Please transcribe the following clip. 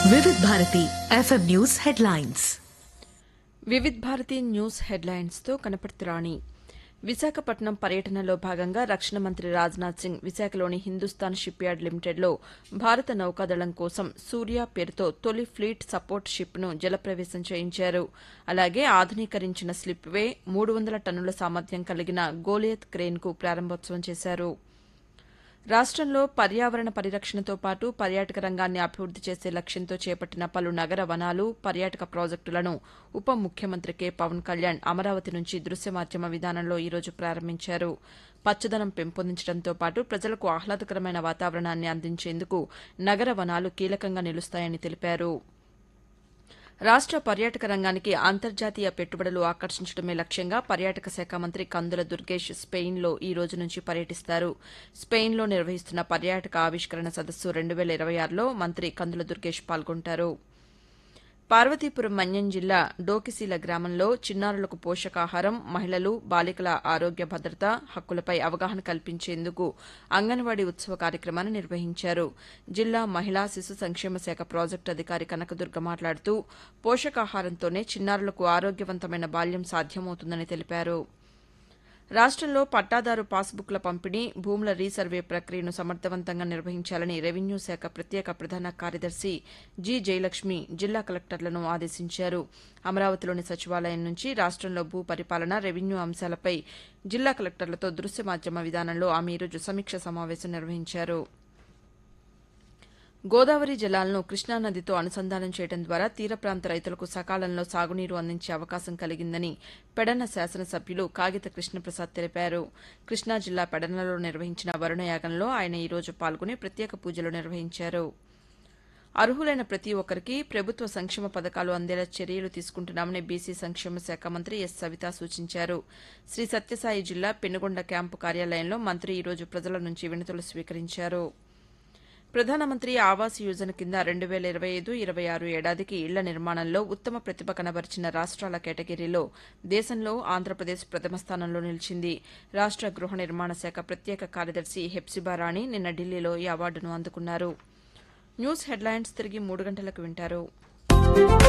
Vividh Bharati FM news headlines Vividh Bharati news హెడ్లైన్స్తో కనపర్తి రాణి విశాఖపట్నం పర్యటనలో భాగంగా రక్షణ మంత్రి రాజ్నాథ్ సింగ్ విశాఖలోని హిందుస్థాన్ షిప్ యార్డ్ లిమిటెడ్లో భారత నౌకాదళం కోసం సూర్య పేరుతో తొలి ఫ్లీట్ సపోర్ట్ షిప్ను జలప్రవేశం చేయించారు అలాగే ఆధునీకరించిన స్లిప్ వే మూడు వందల టన్నుల సామర్థ్యం కలిగిన గోలియత్ క్రేన్కు ప్రారంభోత్సవం చేశారు రాష్ట్రంలో పర్యావరణ పరిరక్షణతో పాటు పర్యాటక రంగాన్ని అభివృద్ది చేసే లక్ష్యంతో చేపట్టిన పలు నగర వనాలు పర్యాటక ప్రాజెక్టులను ఉప ముఖ్యమంత్రి కె పవన్ కళ్యాణ్ అమరావతి నుంచి దృశ్య మాధ్యమ విధానంలో ఈరోజు ప్రారంభించారు పచ్చదనం పెంపొందించడంతో పాటు ప్రజలకు ఆహ్లాదకరమైన వాతావరణాన్ని అందించేందుకు నగర వనాలు కీలకంగా నిలుస్తాయని తెలిపారు రాష్ట్ర పర్యాటక రంగానికి అంతర్జాతీయ పెట్టుబడులు ఆకర్షించడమే లక్ష్యంగా పర్యాటక శాఖ మంత్రి కందుల దుర్గేష్ స్పెయిన్లో ఈ రోజు నుంచి పర్యటిస్తారు స్పెయిన్లో నిర్వహిస్తున్న పర్యాటక ఆవిష్కరణ సదస్సు రెండు వేల ఇరవై ఆరులో మంత్రి కందుల దుర్గేష్ పాల్గొంటారు పార్వతీపురం మన్యం జిల్లా డోకిసీల గ్రామంలో చిన్నారులకు పోషకాహారం మహిళలు బాలికల ఆరోగ్య భద్రత హక్కులపై అవగాహన కల్పించేందుకు అంగన్వాడీ ఉత్సవ కార్యక్రమాన్ని నిర్వహించారు జిల్లా మహిళా శిశు సంక్షేమ శాఖ ప్రాజెక్టు అధికారి కనకదుర్గ మాట్లాడుతూ పోషకాహారంతోనే చిన్నారులకు ఆరోగ్యవంతమైన బాల్యం సాధ్యమవుతుందని తెలిపారు రాష్ట్రంలో పట్టాదారు పాస్బుక్ల పంపిణీ భూముల రీసర్వే ప్రక్రియను సమర్థవంతంగా నిర్వహించాలని రెవెన్యూ శాఖ ప్రత్యేక ప్రధాన కార్యదర్శి జి జయలక్ష్మి జిల్లా కలెక్టర్లను ఆదేశించారు అమరావతిలోని సచివాలయం నుంచి రాష్ట్రంలో భూ పరిపాలన రెవెన్యూ అంశాలపై జిల్లా కలెక్టర్లతో దృశ్య మాధ్యమ విధానంలో ఆమె ఈరోజు సమీక్ష సమావేశం నిర్వహించారు గోదావరి జలాలను కృష్ణానదితో అనుసంధానం చేయడం ద్వారా తీర ప్రాంత రైతులకు సకాలంలో సాగునీరు అందించే అవకాశం కలిగిందని పెడన శాసనసభ్యులు కాగిత కృష్ణప్రసాద్ తెలిపారు కృష్ణా జిల్లా పెడనలో నిర్వహించిన వరుణయాగంలో ఆయన ఈరోజు పాల్గొని ప్రత్యేక పూజలు నిర్వహించారు అర్హులైన ప్రతి ఒక్కరికి ప్రభుత్వ సంక్షేమ పథకాలు అందేలా చర్యలు తీసుకుంటున్నామని బీసీ సంక్షేమ శాఖ మంత్రి ఎస్ సవిత సూచించారు శ్రీ సత్యసాయి జిల్లా పెనుగొండ క్యాంపు కార్యాలయంలో మంత్రి ఈరోజు ప్రజల నుంచి వినతులు స్వీకరించారు ప్రధానమంత్రి ఆవాస్ యోజన కింద రెండు వేల ఇరవై ఐదు ఇరవై ఆరు ఏడాదికి ఇళ్ల నిర్మాణంలో ఉత్తమ ప్రతిభ కనబరిచిన రాష్ట్రాల కేటగిరీలో దేశంలో ఆంధ్రప్రదేశ్ ప్రథమ స్థానంలో నిలిచింది రాష్ట్ర గృహ నిర్మాణ శాఖ ప్రత్యేక కార్యదర్శి హెప్సిబా రాణి నిన్న ఢిల్లీలో ఈ అవార్డును అందుకున్నారు న్యూస్ హెడ్లైన్స్ తిరిగి మూడు గంటలకు వింటారు